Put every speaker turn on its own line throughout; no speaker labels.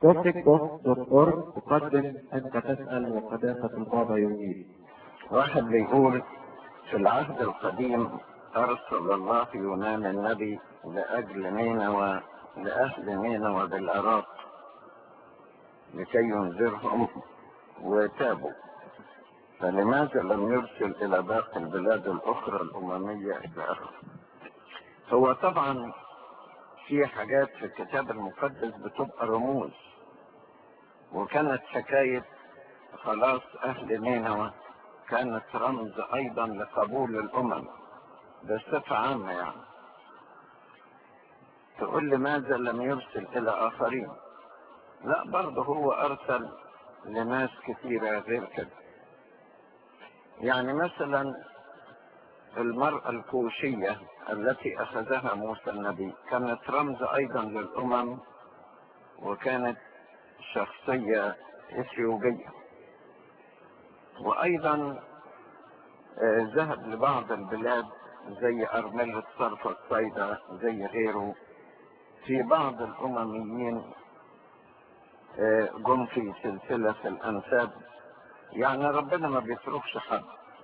كوتك.org تقدم أنت تسأل وقداسة البابا يجيب
واحد بيقول في العهد القديم أرسل الله يونان النبي لأجل نينوى لأهل نينوى بالعراق لكي ينذرهم وتابوا فلماذا لم يرسل إلى باقي البلاد الأخرى الأممية إلى آخره هو طبعا في حاجات في الكتاب المقدس بتبقى رموز وكانت حكاية خلاص أهل نينوى كانت رمز أيضا لقبول الأمم بصفة عامة يعني تقول لماذا لم يرسل إلى آخرين لا برضه هو أرسل لناس كثيرة غير كده يعني مثلا المرأة الكوشية التي أخذها موسى النبي كانت رمز أيضا للأمم وكانت شخصية إثيوبية وأيضا ذهب لبعض البلاد زي أرملة صرف الصيدة زي غيره في بعض الأمميين جم في سلسلة الأنساب يعني ربنا ما بيتركش حد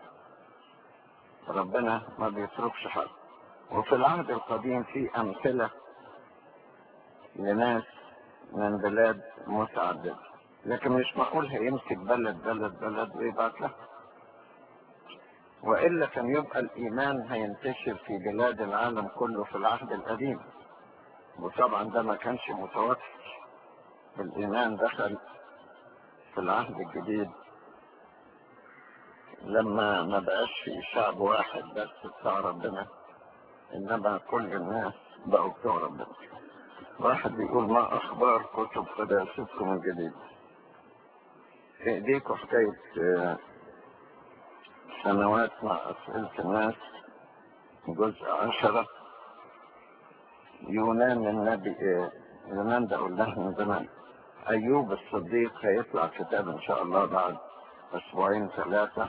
ربنا ما بيتركش حد وفي العهد القديم في أمثلة لناس من بلاد متعددة لكن مش معقول هيمسك بلد بلد بلد ويبعت لها وإلا كان يبقى الإيمان هينتشر في بلاد العالم كله في العهد القديم وطبعا ده ما كانش متوفر الإيمان دخل في العهد الجديد لما ما بقاش في شعب واحد بس بتاع ربنا إنما كل الناس بقوا بتوع ربنا واحد بيقول ما أخبار كتب قداستكم الجديد في إيديكم حكاية سنوات مع أسئلة الناس جزء عشرة يونان النبي يونان ده قلناه من زمان أيوب الصديق هيطلع كتاب إن شاء الله بعد أسبوعين ثلاثة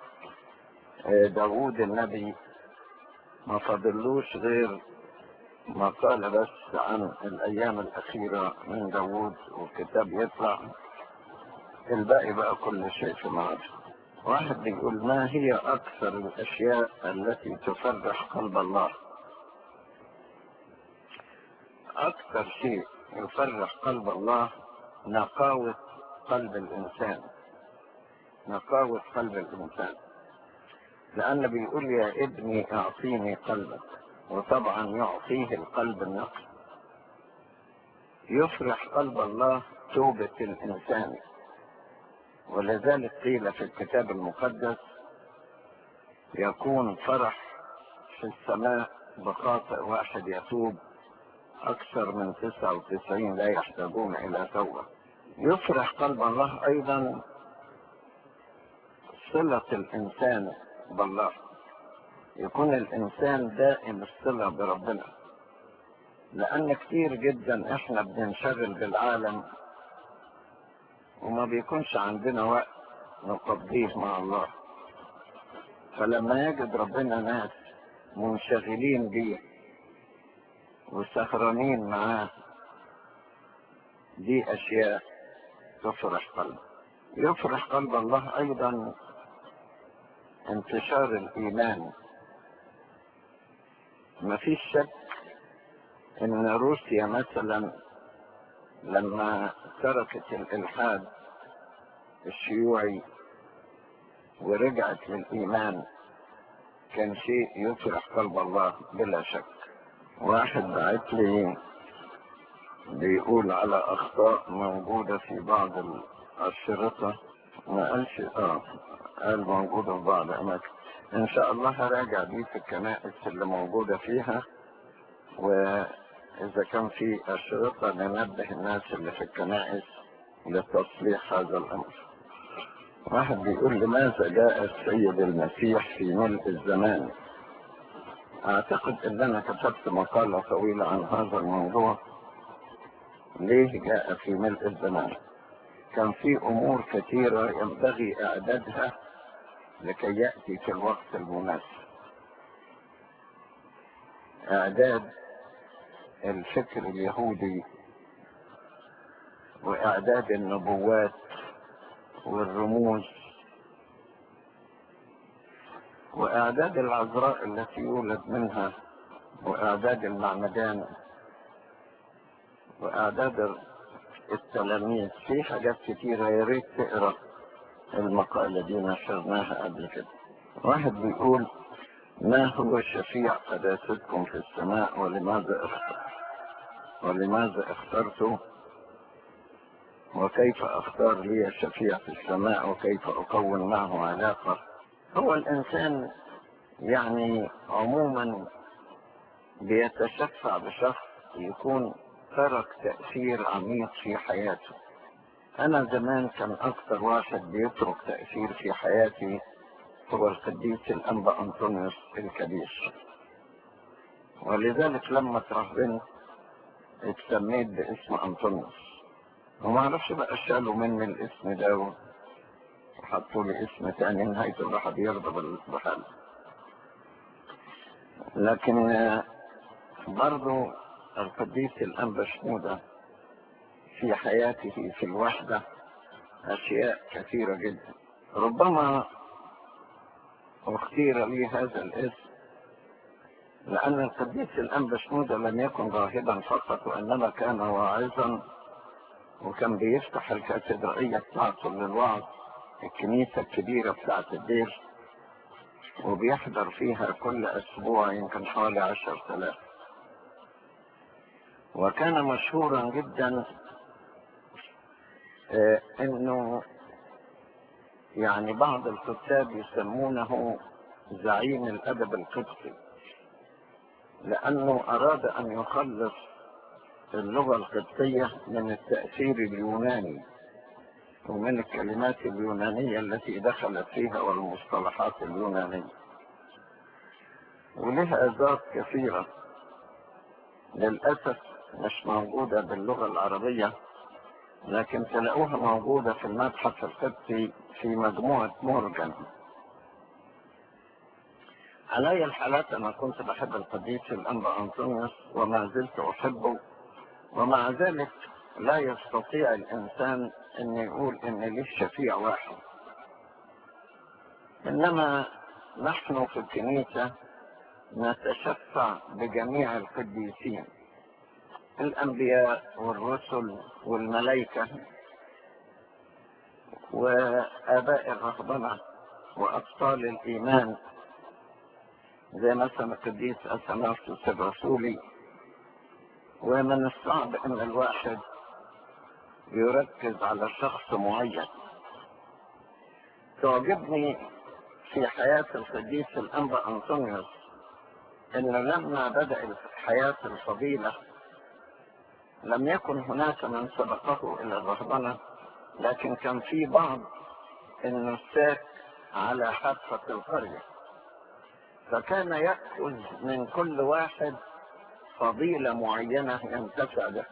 داوود النبي ما فضلوش غير ما قال بس عن الأيام الأخيرة من داوود والكتاب يطلع الباقي بقى كل شيء في معاده واحد بيقول ما هي أكثر الأشياء التي تفرح قلب الله أكثر شيء يفرح قلب الله نقاوة قلب الإنسان نقاوة قلب الإنسان لأن بيقول يا ابني أعطيني قلبك وطبعا يعطيه القلب النقي يفرح قلب الله توبة الإنسان ولذلك قيل في الكتاب المقدس يكون فرح في السماء بخاطئ واحد يتوب أكثر من 99 لا يحتاجون إلى توبة يفرح قلب الله أيضا صلة الإنسان بالله يكون الإنسان دائم الصلة بربنا لأن كتير جدا إحنا بننشغل بالعالم وما بيكونش عندنا وقت نقضيه مع الله فلما يجد ربنا ناس منشغلين بيه وسهرانين معاه دي أشياء تفرح قلبه يفرح قلب الله أيضا انتشار الإيمان ما فيش شك ان روسيا مثلا لما تركت الالحاد الشيوعي ورجعت للايمان كان شيء يفرح قلب الله بلا شك واحد بعت لي بيقول على اخطاء موجوده في بعض الاشرطه ما قالش اه قال موجوده في بعض الاماكن ان شاء الله هراجع دي في الكنائس اللي موجوده فيها واذا كان في اشرطه ننبه الناس اللي في الكنائس لتصليح هذا الامر واحد بيقول لماذا جاء السيد المسيح في ملء الزمان اعتقد ان انا كتبت مقالة طويلة عن هذا الموضوع ليه جاء في ملء الزمان كان في امور كثيرة ينبغي اعدادها لكي يأتي في الوقت المناسب اعداد الفكر اليهودي وإعداد النبوات والرموز وإعداد العذراء التي يولد منها وإعداد المعمدان وإعداد التلاميذ في حاجات كتيرة يا ريت تقرا المقالة دي نشرناها قبل كده واحد بيقول ما هو شفيع قداستكم في السماء ولماذا اختر ولماذا اخترته وكيف اختار لي شفيع في السماء وكيف اكون معه علاقة هو الانسان يعني عموما بيتشفع بشخص يكون ترك تأثير عميق في حياته أنا زمان كان أكثر واحد بيترك تأثير في حياتي هو القديس الأنبا أنطونيوس الكبير ولذلك لما ترهبنت اتسميت باسم أنطونيوس وما أعرفش بقى شالوا مني الاسم ده وحطوا لي اسم تاني نهاية الواحد يرضى بالحال لكن برضو القديس الأنبا شنودة في حياته في الوحدة أشياء كثيرة جدا ربما اختير لي هذا الاسم لأن القديس الأنبا شنودة لم يكن راهبا فقط وإنما كان واعظا وكان بيفتح الكاتدرائية بتاعته للوعظ الكنيسة الكبيرة بتاعت الدير وبيحضر فيها كل أسبوع يمكن حوالي عشر آلاف وكان مشهورا جدا آه انه يعني بعض الكتاب يسمونه زعيم الادب القبطي لانه اراد ان يخلص اللغه القبطيه من التاثير اليوناني ومن الكلمات اليونانيه التي دخلت فيها والمصطلحات اليونانيه ولها ذات كثيره للاسف مش موجودة باللغة العربية لكن تلاقوها موجودة في المتحف القبطي في مجموعة مورجان علي الحالات أنا كنت بحب القديس الأنبا أنطونيوس وما زلت أحبه ومع ذلك لا يستطيع الإنسان أن يقول إن لي شفيع واحد إنما نحن في الكنيسة نتشفع بجميع القديسين الأنبياء والرسل والملائكة وآباء الرهبنة وأبطال الإيمان زي مثلا القديس أثناسوس الرسولي ومن الصعب أن الواحد يركز على شخص معين تعجبني في حياة القديس الأنبا أنطونيوس أن لما بدأ حياة الفضيلة لم يكن هناك من سبقه إلى الرهبنة لكن كان في بعض النساك على حافة القرية فكان يأخذ من كل واحد فضيلة معينة ينتفع بها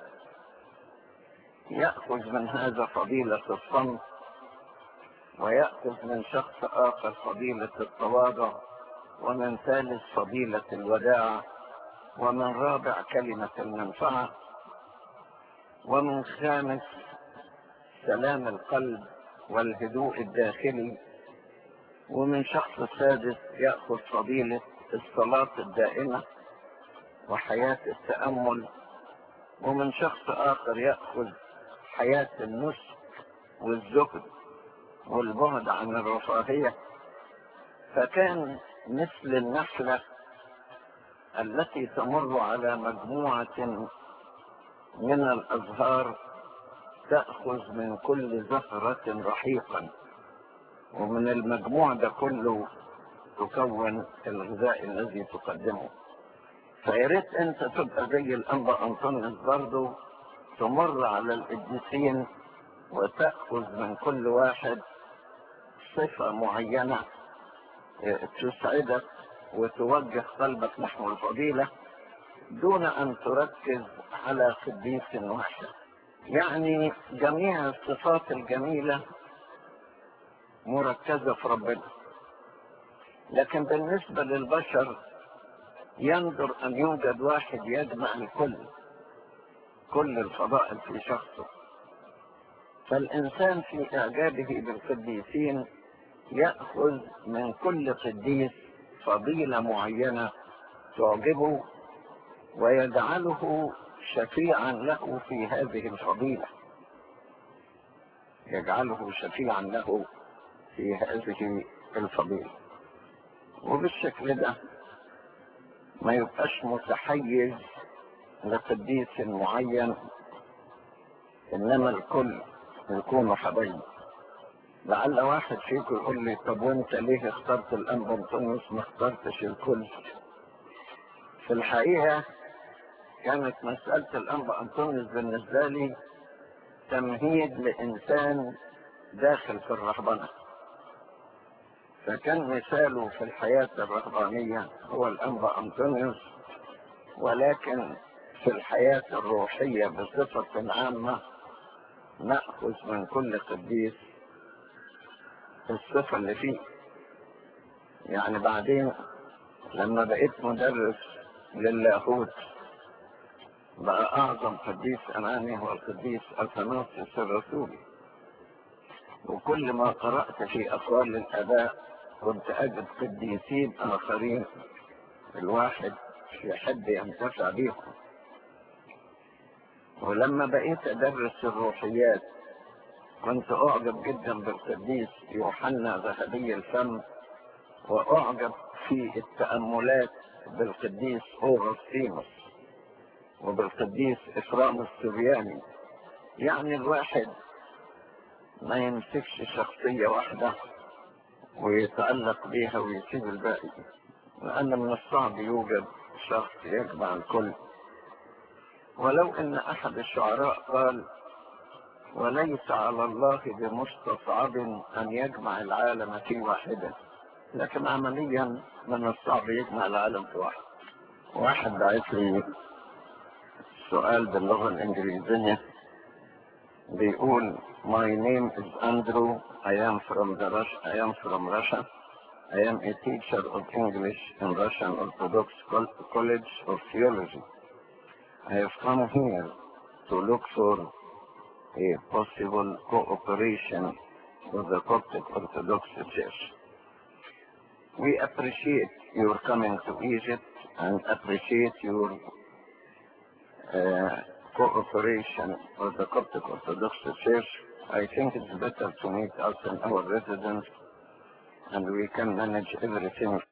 يأخذ من هذا فضيلة الصمت ويأخذ من شخص آخر فضيلة التواضع ومن ثالث فضيلة الوداع ومن رابع كلمة المنفعة ومن خامس سلام القلب والهدوء الداخلي ومن شخص سادس يأخذ فضيلة الصلاة الدائمة وحياة التأمل ومن شخص آخر يأخذ حياة النسك والزهد والبعد عن الرفاهية فكان مثل النحلة التي تمر على مجموعة من الأزهار تأخذ من كل زهرة رحيقا ومن المجموع ده كله تكون الغذاء الذي تقدمه فياريت انت تبقى زي الانبا انطونيوس برضه تمر على القديسين وتأخذ من كل واحد صفة معينة تسعدك وتوجه قلبك نحو الفضيلة دون أن تركز على قديس واحد يعني جميع الصفات الجميلة مركزة في ربنا لكن بالنسبة للبشر ينظر أن يوجد واحد يجمع الكل كل الفضائل في شخصه فالإنسان في إعجابه بالقديسين يأخذ من كل قديس فضيلة معينة تعجبه ويجعله شفيعا له في هذه الفضيلة يجعله شفيعا له في هذه الفضيلة وبالشكل ده ما يبقاش متحيز لقديس معين انما الكل يكونوا حبايب لعل واحد فيكم يقول لي طب وانت ليه اخترت الانبا انطونيوس ما اخترتش الكل في الحقيقه كانت مساله الانبا انطونيوس بالنسبه لي تمهيد لانسان داخل في الرهبنه فكان مثاله في الحياه الرهبانيه هو الانبا انطونيوس ولكن في الحياه الروحيه بصفه عامه ناخذ من كل قديس الصفة اللي فيه يعني بعدين لما بقيت مدرس للاهوت بقى أعظم قديس أمامي هو القديس أثناسيوس الرسولي وكل ما قرأت في أقوال الآباء كنت أجد قديسين آخرين الواحد يحب ينتفع بيهم ولما بقيت أدرس الروحيات كنت أعجب جدا بالقديس يوحنا ذهبي الفم وأعجب في التأملات بالقديس أوغسطينوس وبالقديس إفرام السرياني يعني الواحد ما يمسكش شخصية واحدة ويتعلق بيها ويسيب الباقي لأن من الصعب يوجد شخص يجمع الكل ولو أن أحد الشعراء قال وليس على الله بمستصعب أن يجمع العالم في واحدة لكن عمليا من الصعب يجمع العالم في واحد واحد بعت لي سؤال باللغة الإنجليزية بيقول My name is Andrew I am from the Rus- I am from Russia I am a teacher of English in Russian Orthodox Col- College of Theology I have come here to look for a possible cooperation with the Coptic Orthodox Church. We appreciate your coming to Egypt and appreciate your uh, cooperation with the Coptic Orthodox Church. I think it's better to meet us in our residence and we can manage everything